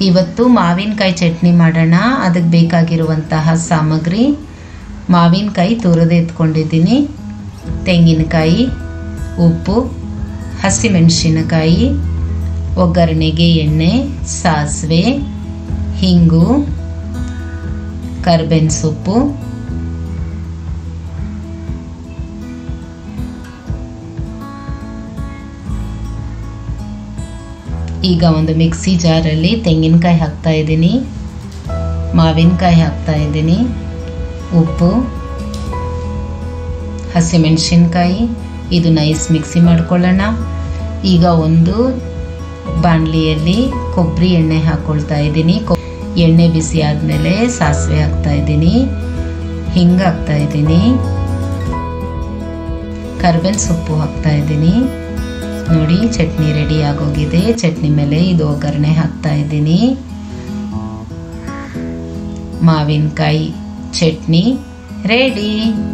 ಇವತ್ತು ಮಾವಿನಕಾಯಿ ಚಟ್ನಿ ಮಾಡೋಣ ಅದಕ್ಕೆ ಬೇಕಾಗಿರುವಂತಹ ಸಾಮಗ್ರಿ ಮಾವಿನಕಾಯಿ ತುರಿದು ಎತ್ಕೊಂಡಿದ್ದೀನಿ ತೆಂಗಿನಕಾಯಿ ಉಪ್ಪು ಹಸಿಮೆಣಸಿನಕಾಯಿ ಒಗ್ಗರಣೆಗೆ ಎಣ್ಣೆ ಸಾಸಿವೆ ಹಿಂಗು ಕರ್ಬೇವಿನ ಸೊಪ್ಪು ಈಗ ಒಂದು ಮಿಕ್ಸಿ ಜಾರಲ್ಲಿ ತೆಂಗಿನಕಾಯಿ ಹಾಕ್ತಾ ಇದ್ದೀನಿ ಮಾವಿನಕಾಯಿ ಹಾಕ್ತಾ ಇದ್ದೀನಿ ಉಪ್ಪು ಹಸಿಮೆಣಸಿನ್ಕಾಯಿ ಇದು ನೈಸ್ ಮಿಕ್ಸಿ ಮಾಡ್ಕೊಳ್ಳೋಣ ಈಗ ಒಂದು ಬಾಣಲಿಯಲ್ಲಿ ಕೊಬ್ಬರಿ ಎಣ್ಣೆ ಹಾಕ್ಕೊಳ್ತಾ ಇದ್ದೀನಿ ಕೊ ಎಣ್ಣೆ ಬಿಸಿ ಆದಮೇಲೆ ಸಾಸಿವೆ ಹಾಕ್ತಾ ಇದ್ದೀನಿ ಹಿಂಗೆ ಹಾಕ್ತಾ ಇದ್ದೀನಿ ಕರ್ಬೇವಿನ ಸೊಪ್ಪು ಹಾಕ್ತಾ ಇದ್ದೀನಿ ನೋಡಿ ಚಟ್ನಿ ರೆಡಿ ಆಗೋಗಿದೆ ಚಟ್ನಿ ಮೇಲೆ ಇದು ಒಗ್ಗರಣೆ ಹಾಕ್ತಾ ಇದ್ದೀನಿ ಮಾವಿನಕಾಯಿ ಚಟ್ನಿ ರೆಡಿ